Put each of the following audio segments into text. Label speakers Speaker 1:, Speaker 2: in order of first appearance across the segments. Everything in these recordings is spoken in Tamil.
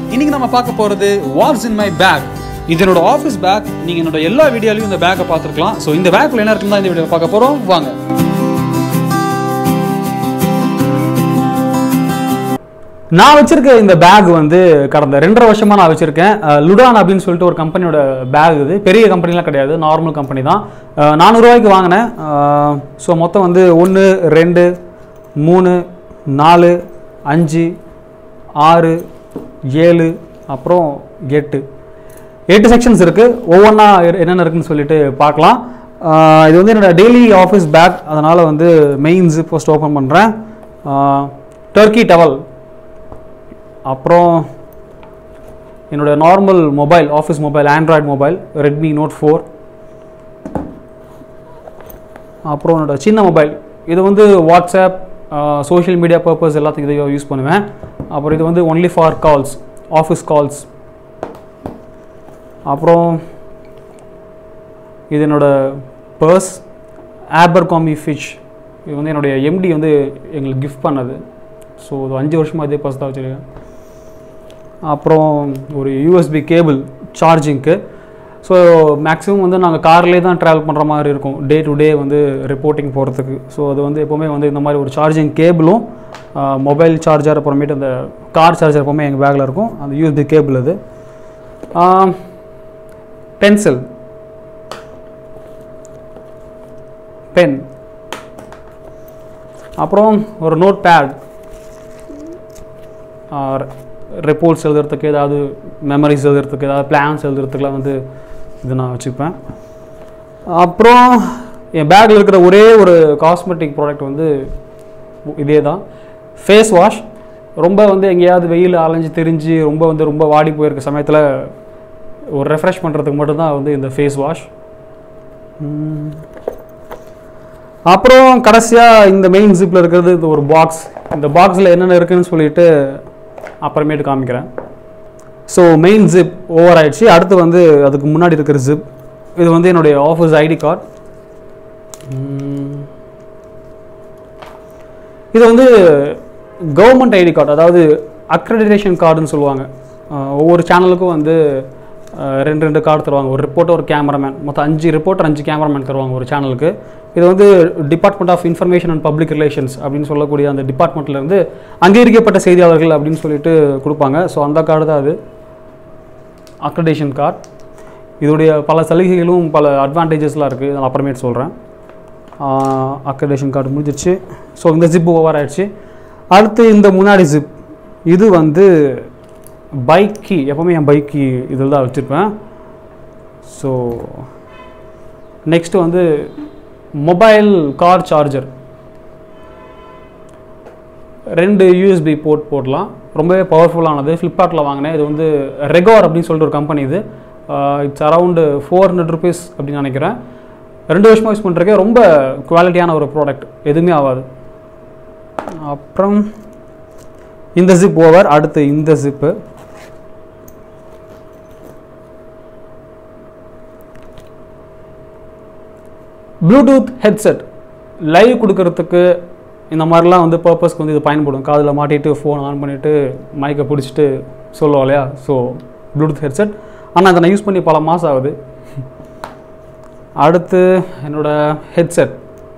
Speaker 1: இன்னைக்கு நம்ம பார்க்க போகிறது வாட்ஸ் இன் மை பேக் இது என்னோட ஆஃபீஸ் பேக் நீங்கள் என்னோட எல்லா வீடியோலையும் இந்த பேக்கை பார்த்துருக்கலாம் ஸோ இந்த பேக்கில் என்ன இருக்குன்னு தான் இந்த வீடியோ பார்க்க போகிறோம் வாங்க நான் வச்சிருக்க இந்த பேக் வந்து கடந்த ரெண்டரை வருஷமா நான் வச்சிருக்கேன் அஹ், லுடான் அப்படின்னு சொல்லிட்டு ஒரு கம்பெனியோட பேக் இது பெரிய கம்பெனிலாம் கிடையாது நார்மல் கம்பெனி தான் அஹ், 400 ரூபாய்க்கு வாங்கினேன் ஸோ மொத்தம் வந்து ஒன்று ரெண்டு மூணு நாலு அஞ்சு ஆறு ஏழு அப்புறம் எட்டு எட்டு செக்ஷன்ஸ் இருக்குது ஒவ்வொன்றா என்னென்ன இருக்குன்னு சொல்லிட்டு பார்க்கலாம் அஹ், இது வந்து என்னோட டெய்லி ஆஃபீஸ் பேக் அதனால் வந்து மெயின் ஜிப் ஃபஸ்ட் ஓப்பன் பண்ணுறேன் டர்க்கி டவல் அப்புறம் என்னோட normal mobile office mobile Android mobile Redmi Note four அப்புறம் என்னோட சின்ன மொபைல் இது வந்து வாட்ஸ்அப் சோஷியல் மீடியா பர்பஸ் எல்லாத்துக்கும் இதை யூஸ் பண்ணுவேன் அப்புறம் இது வந்து only for calls office calls அப்புறம் இது என்னோட பர்ஸ் ஆபர் காமி ஃபிஷ் இது வந்து என்னுடைய எம்டி வந்து எங்களுக்கு கிஃப்ட் பண்ணது ஸோ இது அஞ்சு வருஷமாக இதே பர்ஸ் தான் வச்சுருக்கேன் அப்புறம் ஒரு யூஎஸ்பி கேபிள் சார்ஜிங்க்கு ஸோ மேக்ஸிமம் வந்து நாங்கள் கார்லேயே தான் ட்ராவல் பண்ணுற மாதிரி இருக்கும் டே டு டே வந்து ரிப்போர்ட்டிங் போகிறதுக்கு ஸோ அது வந்து எப்போவுமே வந்து இந்த மாதிரி ஒரு சார்ஜிங் கேபிளும் மொபைல் சார்ஜர் அப்புறமேட்டு அந்த கார் சார்ஜர் எப்போவுமே எங்கள் பேக்கில் இருக்கும் அந்த யூஎஸ்பி கேபிள் அது பென்சில் பென் அப்புறம் ஒரு நோட் பேட் ரிப்போர்ட்ஸ் எழுதுறதுக்கு ஏதாவது மெமரிஸ் எழுதுறதுக்கு ஏதாவது பிளான்ஸ் எழுதுறதுக்குலாம் வந்து இது நான் வச்சுப்பேன் அப்புறம் என் பேக்கில் இருக்கிற ஒரே ஒரு காஸ்மெட்டிக் ப்ராடக்ட் வந்து இதே தான் ஃபேஸ் வாஷ் ரொம்ப வந்து எங்கேயாவது வெயில் அலைஞ்சு தெரிஞ்சு ரொம்ப வந்து ரொம்ப வாடி போயிருக்க சமயத்தில் ஒரு ரெஃப்ரெஷ் பண்ணுறதுக்கு மட்டும்தான் வந்து இந்த ஃபேஸ் வாஷ் அப்புறம் கடைசியாக இந்த மெயின் ஜிப்பில் இருக்கிறது இது ஒரு பாக்ஸ் இந்த பாக்ஸில் என்னென்ன இருக்குன்னு சொல்லிட்டு அப்புறமேட்டு காமிக்கிறேன் ஸோ மெயின் ஜிப் ஓவர் ஆயிடுச்சு அடுத்து வந்து அதுக்கு முன்னாடி இருக்கிற ஜிப் இது வந்து என்னுடைய ஆஃபீஸ் ஐடி கார்டு இது வந்து கவர்மெண்ட் ஐடி கார்டு அதாவது அக்ரெடிடேஷன் கார்டுன்னு சொல்லுவாங்க அஹ் ஒவ்வொரு சேனலுக்கும் வந்து அஹ் ரெண்டு ரெண்டு கார்டு தருவாங்க ஒரு ரிப்போர்ட்டர் ஒரு கேமராமேன் மொத்தம் அஞ்சு ரிப்போர்ட்டர் அஞ்சு கேமராமேன் தருவாங்க ஒரு சேனலுக்கு இது வந்து department of information and public relations அப்படின்னு சொல்லக்கூடிய அந்த டிபார்ட்மெண்ட்லேருந்து அங்கீகரிக்கப்பட்ட செய்தியாளர்கள் அப்படின்னு சொல்லிட்டு கொடுப்பாங்க ஸோ அந்த கார்டு தான் அது அக்ரெடேஷன் கார்டு இதோடைய பல சலுகைகளும் பல அட்வான்டேஜஸ்லாம் இருக்குது நான் அப்புறமேட்டு சொல்கிறேன் அக்ரெடேஷன் கார்டு முடிஞ்சிருச்சு ஸோ இந்த ஜிப்பு ஓவர் ஆயிடுச்சு அடுத்து இந்த முன்னாடி ஜிப் இது வந்து பைக் கீ எப்போவுமே என் பைக் கீ இதில் தான் வச்சுருப்பேன் ஸோ நெக்ஸ்ட்டு வந்து மொபைல் கார் சார்ஜர் ரெண்டு யூஎஸ்பி போர்ட் போடலாம் ரொம்பவே பவர்ஃபுல்லானது ஃப்ளிப்கார்ட்டில் வாங்கினேன் இது வந்து ரெகார் அப்படின்னு சொல்லிட்டு ஒரு கம்பெனி இது it's around four hundred rupees அப்படின்னு நினைக்கிறேன் ரெண்டு வருஷமாக யூஸ் பண்ணுறக்கே ரொம்ப குவாலிட்டியான ஒரு ப்ராடக்ட் எதுவுமே ஆகாது அப்புறம் இந்த ஜிப் ஓவர் அடுத்து இந்த ஜிப்பு ப்ளூடூத் ஹெட்செட் லைவ் கொடுக்கறதுக்கு இந்த மாதிரிலாம் வந்து பர்பஸ்க்கு வந்து இது பயன்படும் காதில் மாட்டிட்டு ஃபோன் ஆன் பண்ணிவிட்டு மைக்கை பிடிச்சிட்டு சொல்லுவோம் இல்லையா ஸோ ப்ளூடூத் ஹெட்செட் ஆனால் அதை நான் யூஸ் பண்ணி பல மாதம் ஆகுது அடுத்து என்னோட ஹெட்செட்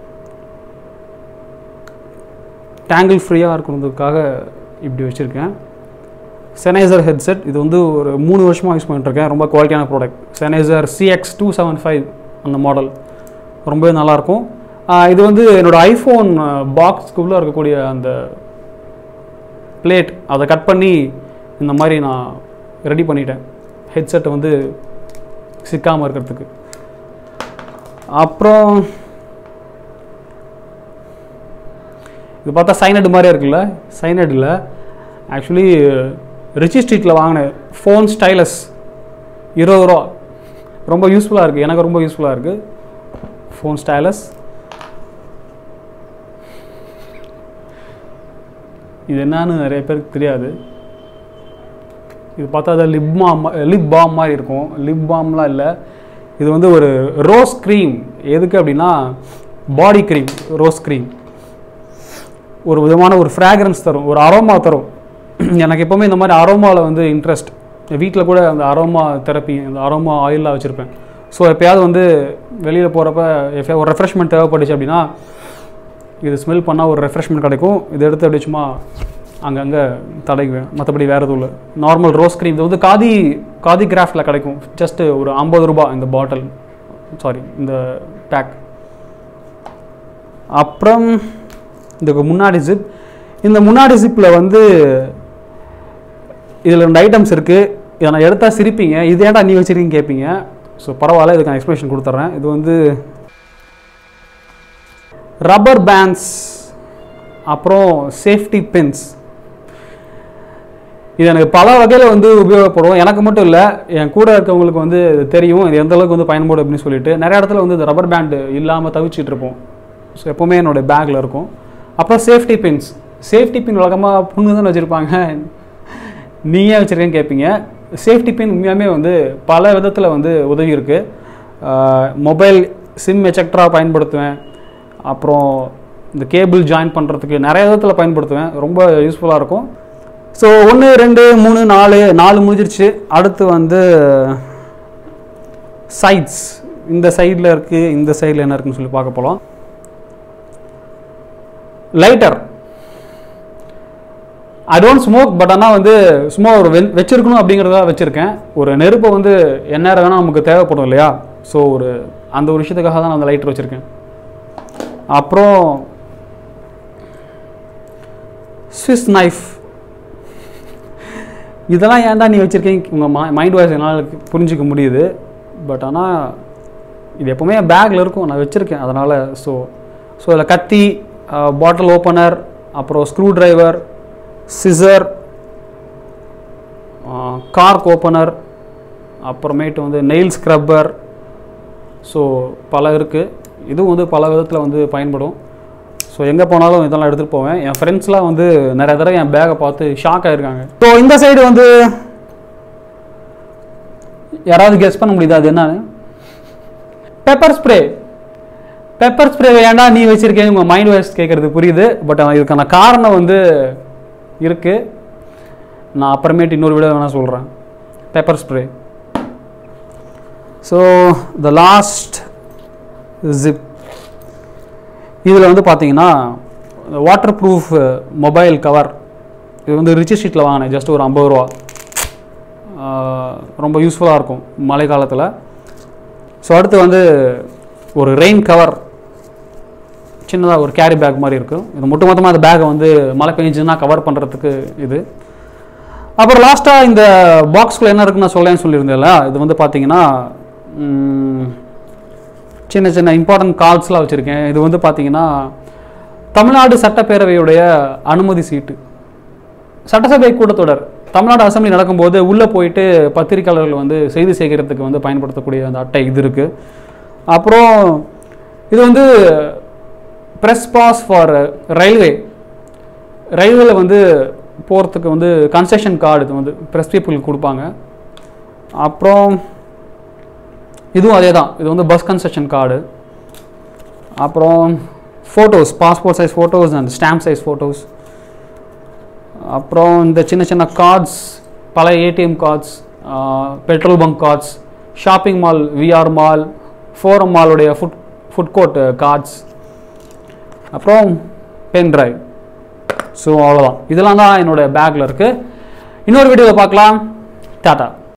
Speaker 1: டேங்கிள் ஃப்ரீயாக இருக்கணுன்றதுக்காக இப்படி வச்சுருக்கேன் செனைசர் ஹெட்செட் இது வந்து ஒரு மூணு வருஷமாக யூஸ் பண்ணிட்டுருக்கேன் ரொம்ப குவாலிட்டியான product Sennheiser C X two seven five அந்த மாடல் ரொம்பவே நல்லாயிருக்கும் ஆஹ் இது வந்து என்னோடய ஐஃபோன் பாக்ஸ்க்குள்ளே இருக்கக்கூடிய அந்த பிளேட் அதை கட் பண்ணி இந்த மாதிரி நான் ரெடி பண்ணிட்டேன் ஹெட்செட்டை வந்து சிக்காமல் இருக்கிறதுக்கு அப்புறம் இது பார்த்தா சைனட் மாதிரியே இருக்குல்ல சைனட் இல்லை ஆக்சுவலி ரிச்சி ஸ்ட்ரீட்டில் வாங்கினேன் ஃபோன் ஸ்டைலஸ் இருபது ரூபா ரொம்ப யூஸ்ஃபுல்லாக இருக்குது எனக்கு ரொம்ப யூஸ்ஃபுல்லாக இருக்குது ஃபோன் ஸ்டைலஸ் இது என்னன்னு நிறைய பேருக்கு தெரியாது இது பார்த்தா அது லிப் பாம் லிப் பாம் மாதிரி இருக்கும் லிப் பாம்லாம் இல்லை இது வந்து ஒரு ரோஸ் க்ரீம் எதுக்கு அப்படின்னா பாடி க்ரீம் ரோஸ் க்ரீம் ஒரு விதமான ஒரு ஃப்ராக்ரன்ஸ் தரும் ஒரு அரோமா தரும் எனக்கு எப்போவுமே இந்த மாதிரி அரோமாவில் வந்து இன்ட்ரெஸ்ட் வீட்டில் கூட அந்த அரோமா தெரப்பி அந்த அரோமா ஆயிலாக வச்சுருப்பேன் ஸோ எப்பயாவது வந்து வெளியில் போகிறப்ப எப்போ ஒரு ரெஃப்ரெஷ்மெண்ட் தேவைப்பட்டுச்சு அப்படின்னா இது ஸ்மெல் பண்ணால் ஒரு ரெஃப்ரெஷ்மெண்ட் கிடைக்கும் இதை எடுத்து அப்படியே சும்மா அங்கங்கே தடவிக்குவேன் மற்றபடி வேறு எதுவும் இல்லை நார்மல் ரோஸ் க்ரீம் இது வந்து காதி காதி கிராஃப்டில் கிடைக்கும் ஜஸ்ட்டு ஒரு ஐம்பது ரூபாய் இந்த பாட்டில் சாரி இந்த பேக் அப்புறம் இதுக்கு முன்னாடி ஜிப் இந்த முன்னாடி ஜிப்பில் வந்து இதில் ரெண்டு ஐட்டம்ஸ் இருக்குது இதை நான் எடுத்தால் சிரிப்பீங்க இது ஏன்டா நீ வச்சிருக்கீங்க கேட்பீங்க ஸோ பரவாயில்ல இதுக்கு நான் எக்ஸ்ப்ளனேஷன் கொடுத்துட்றேன் இது வந்து ரப்பர் பேண்ட்ஸ் அப்புறம் சேஃப்டி பின்ஸ் இது எனக்கு பல வகையில் வந்து உபயோகப்படும் எனக்கு மட்டும் இல்லை என் கூட இருக்கவங்களுக்கு வந்து இது தெரியும் இது எந்த அளவுக்கு வந்து பயன்படும் அப்படின்னு சொல்லிட்டு நிறைய இடத்துல வந்து இந்த ரப்பர் பேண்டு இல்லாமல் தவிச்சிட்டு இருப்போம் ஸோ எப்போவுமே என்னோட பேக்கில் இருக்கும் அப்புறம் சேஃப்டி பின்ஸ் சேஃப்டி பின் வழக்கமாக புண்ணு தான் வச்சுருப்பாங்க நீ ஏன் வச்சுருக்கேன்னு கேட்பீங்க சேஃப்டி பின் உண்மையாமே வந்து பல விதத்தில் வந்து உதவி இருக்குது மொபைல் சிம் எச்செக்ட்ரா பயன்படுத்துவேன் அப்புறம் இந்த கேபிள் ஜாயின் பண்ணுறதுக்கு நிறைய விதத்தில் பயன்படுத்துவேன் ரொம்ப யூஸ்ஃபுல்லாக இருக்கும் ஸோ ஒன்று ரெண்டு மூணு நாலு நாலு முடிஞ்சிருச்சு அடுத்து வந்து சைட்ஸ் இந்த சைடில் இருக்குது இந்த சைடில் என்ன இருக்குன்னு சொல்லி பார்க்க போகலாம் lighter I don't smoke but ஆனால் வந்து சும்மா ஒரு வெ வச்சிருக்கணும் அப்படிங்கிறதா வச்சுருக்கேன் ஒரு நெருப்பை வந்து எந்நேரம் வேணால் நமக்கு தேவைப்படும் இல்லையா ஸோ ஒரு அந்த ஒரு விஷயத்துக்காக தான் நான் அந்த லைட்டர் வச்சுருக்கேன் அப்புறம் ஸ்விஸ் நைஃப் இதெல்லாம் ஏன்டா நீ வச்சுருக்கீங்க உங்கள் மை மைண்ட் வாய்ஸ் என்னால் புரிஞ்சிக்க முடியுது பட் ஆனால் இது எப்போவுமே என் பேக்கில் இருக்கும் நான் வச்சுருக்கேன் அதனால் ஸோ ஸோ இதில் கத்தி பாட்டில் ஓப்பனர் அப்புறம் screwdriver scissor cork opener அப்புறமேட்டு வந்து நெயில் ஸ்க்ரப்பர் ஸோ பல இருக்குது இதுவும் வந்து பல விதத்தில் வந்து பயன்படும் ஸோ எங்கே போனாலும் இதெல்லாம் எடுத்துகிட்டு போவேன் என் ஃப்ரெண்ட்ஸ்லாம் வந்து நிறைய தடவை என் பேக்கை பார்த்து ஷாக் ஆகிருக்காங்க ஸோ இந்த சைடு வந்து யாராவது கெஸ் பண்ண முடியுதா அது என்னன்னு பெப்பர் ஸ்ப்ரே பெப்பர் ஸ்ப்ரே ஏன்டா நீ வச்சிருக்கேன்னு உங்கள் மைண்ட் வாய்ஸ் கேட்குறது புரியுது பட் இதுக்கான காரணம் வந்து இருக்குது நான் அப்புறமேட்டு இன்னொரு விட வேணால் சொல்கிறேன் pepper spray so the last zip இதில் வந்து பார்த்தீங்கன்னா வாட்டர் ப்ரூஃப் மொபைல் கவர் இது வந்து ரிச் ஸ்ட்ரீட்டில் வாங்கினேன் ஜஸ்ட் ஒரு ஐம்பது ரூபா ஆஹ் ரொம்ப யூஸ்ஃபுல்லாக இருக்கும் மழை காலத்தில் ஸோ அடுத்து வந்து ஒரு ரெயின் கவர் சின்னதாக ஒரு கேரி பேக் மாதிரி இருக்கும் இது ஒட்டு மொத்தமாக அந்த பேக்கை வந்து மழை பெஞ்சுன்னா கவர் பண்ணுறதுக்கு இது அப்புறம் லாஸ்ட்டாக இந்த பாக்ஸ்குள்ளே என்ன இருக்குன்னு நான் சொல்லேன்னு சொல்லியிருந்தேன்ல இது வந்து பார்த்தீங்கன்னா ம், சின்ன சின்ன இம்பார்ட்டன்ட் கார்ட்ஸ்லாம் வச்சுருக்கேன் இது வந்து பார்த்தீங்கன்னா தமிழ்நாடு சட்டப்பேரவையுடைய அனுமதி சீட்டு சட்டசபை கூட்டத்தொடர் தமிழ்நாடு அசெம்பிளி நடக்கும்போது உள்ளே போயிட்டு பத்திரிக்கையாளர்கள் வந்து செய்தி சேகரிக்கிறதுக்கு வந்து பயன்படுத்தக்கூடிய அந்த அட்டை இது இருக்குது அப்புறம் இது வந்து ப்ரெஸ் பாஸ் ஃபார் ரயில்வே ரயில்வேல வந்து போகிறதுக்கு வந்து கன்செஷன் கார்டு இது வந்து ப்ரெஸ் பீப்புளுக்கு கொடுப்பாங்க அப்புறம் இதுவும் அதே தான் இது வந்து பஸ் கன்செஷன் கார்டு அப்புறம் photos passport size photos and stamp size photos அப்புறம் இந்த சின்ன சின்ன கார்ட்ஸ் பழைய ATM cards petrol bunk cards shopping mall V R mall Forum மாலுடைய ஃபுட் ஃபுட் கோர்ட் கார்ட்ஸ் அப்புறம் பென் டிரைவ் ஸோ அவ்வளோதான் இதெல்லாம் தான் என்னோட பேக்கில் இருக்குது இன்னொரு வீடியோவில் பார்க்கலாம் டாட்டா